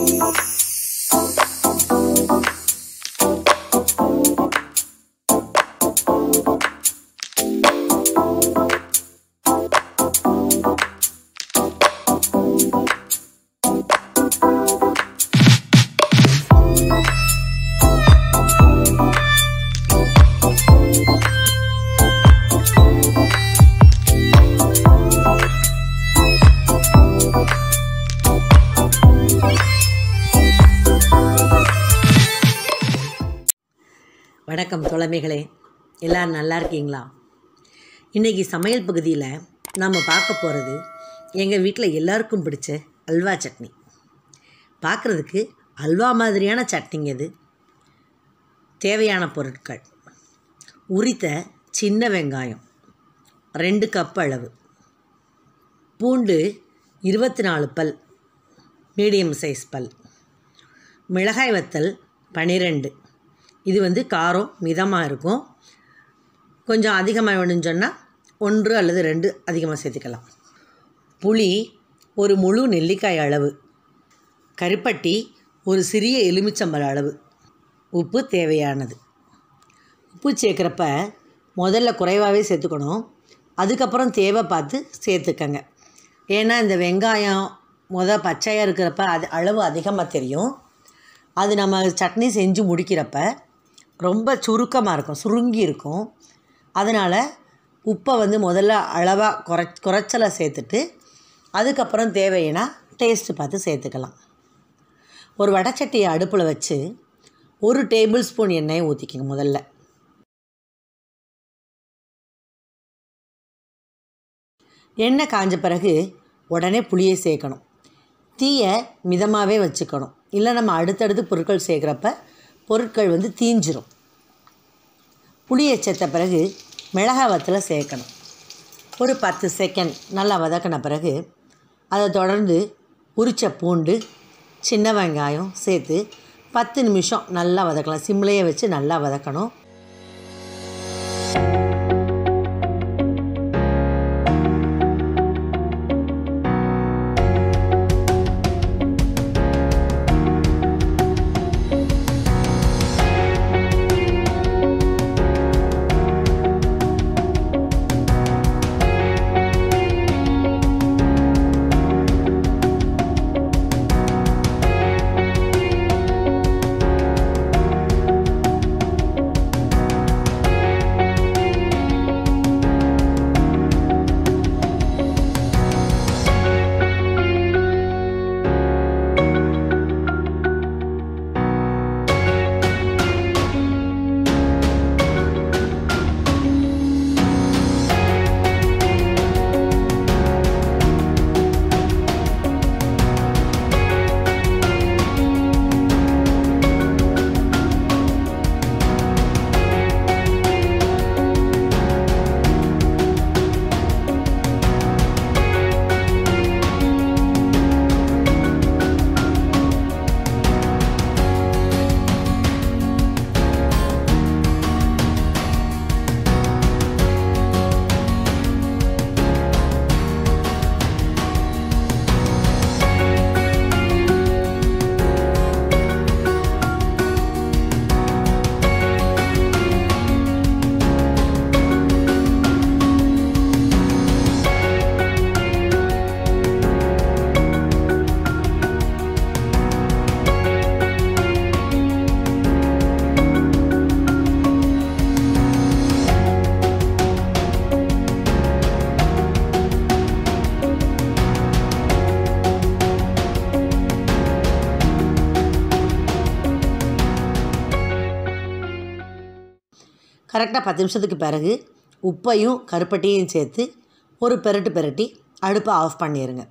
வணக்கம் தோழமைகளே எல்லோரும் நல்லா இருக்கீங்களா இன்றைக்கி சமையல் பகுதியில் நாம் பார்க்க போகிறது எங்கள் வீட்டில் எல்லாருக்கும் பிடிச்ச அல்வா சட்னி பார்க்குறதுக்கு அல்வா மாதிரியான சட்னிங்க இது தேவையான பொருட்கள் உரித்த சின்ன வெங்காயம் ரெண்டு கப் அளவு பூண்டு இருபத்தி நாலு பல் மீடியம் சைஸ் பல் மிளகாய் வத்தல் பன்னிரெண்டு இது வந்து காரம் மிதமாக இருக்கும் கொஞ்சம் அதிகமாக வேணும்னு சொன்னால் ஒன்று அல்லது ரெண்டு அதிகமாக சேர்த்துக்கலாம் புளி ஒரு முழு நெல்லிக்காய் அளவு கருப்பட்டி ஒரு சிறிய எலுமிச்சம்பழ அளவு உப்பு தேவையானது உப்பு சேர்க்குறப்ப முதல்ல குறைவாகவே சேர்த்துக்கணும் அதுக்கப்புறம் தேவை பார்த்து சேர்த்துக்கங்க ஏன்னா இந்த வெங்காயம் முத பச்சையாக இருக்கிறப்ப அது அளவு அதிகமாக தெரியும் அது நம்ம சட்னி செஞ்சு முடிக்கிறப்ப ரொம்ப சுருக்கமாக இருக்கும் சுருங்கி இருக்கும் அதனால் உப்பை வந்து முதல்ல அளவாக குறை குறைச்சலை சேர்த்துட்டு அதுக்கப்புறம் தேவைன்னா டேஸ்ட்டு பார்த்து சேர்த்துக்கலாம் ஒரு வடைச்சட்டியை அடுப்பில் வச்சு ஒரு டேபிள் ஸ்பூன் எண்ணெயை ஊற்றிக்கங்க முதல்ல எண்ணெய் காஞ்ச பிறகு உடனே புளியை சேர்க்கணும் தீயை மிதமாகவே வச்சுக்கணும் இல்லை நம்ம அடுத்தடுத்து பொருட்கள் சேர்க்குறப்ப பொருட்கள் வந்து தீஞ்சிரும் புளியை சேர்த்த பிறகு மிளகாய் வத்தில் சேர்க்கணும் ஒரு பத்து செகண்ட் நல்லா வதக்கின பிறகு அதை தொடர்ந்து உரித்த பூண்டு சின்ன வெங்காயம் சேர்த்து பத்து நிமிஷம் நல்லா வதக்கலாம் சிம்லேயே வச்சு நல்லா வதக்கணும் கரெக்டாக பத்து நிமிஷத்துக்கு பிறகு உப்பையும் கருப்பட்டியையும் சேர்த்து ஒரு பெரட்டு பெரட்டி அடுப்பை ஆஃப் பண்ணிடுங்க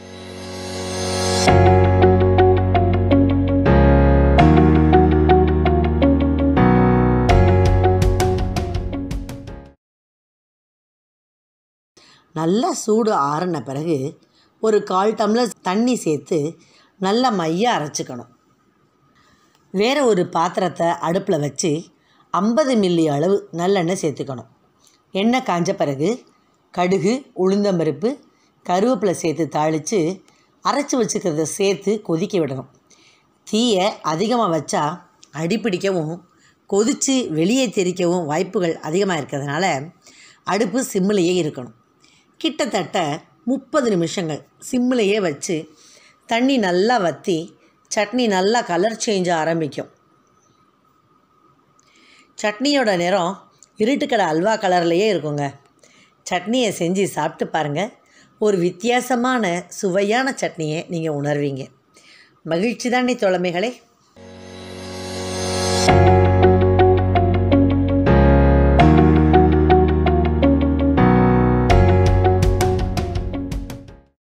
நல்லா சூடு ஆறின பிறகு ஒரு கால் டம்ளர் தண்ணி சேர்த்து நல்லா மையாக அரைச்சிக்கணும் வேறு ஒரு பாத்திரத்தை அடுப்பில் வச்சு ஐம்பது மில்லி அளவு நல்லெண்ணெய் சேர்த்துக்கணும் எண்ணெய் காஞ்ச பிறகு கடுகு உளுந்தம்பருப்பு கருவேப்பிலை சேர்த்து தாளித்து அரைச்சி வச்சுக்கிறத சேர்த்து கொதிக்க விடணும் தீயை அதிகமாக வச்சா அடிப்பிடிக்கவும் கொதித்து வெளியே தெறிக்கவும் வாய்ப்புகள் அதிகமாக இருக்கிறதுனால அடுப்பு சிம்மிலேயே இருக்கணும் கிட்டத்தட்ட முப்பது நிமிஷங்கள் சிம்மிலேயே வச்சு தண்ணி நல்லா வற்றி சட்னி நல்லா கலர் சேஞ்ச் ஆரம்பிக்கும் சட்னியோட நிறம் இருட்டுக்கடை அல்வா கலர்லேயே இருக்குங்க சட்னியை செஞ்சு சாப்பிட்டு பாருங்கள் ஒரு வித்தியாசமான சுவையான சட்னியை நீங்கள் உணர்வீங்க மகிழ்ச்சி தானே தோழமைகளே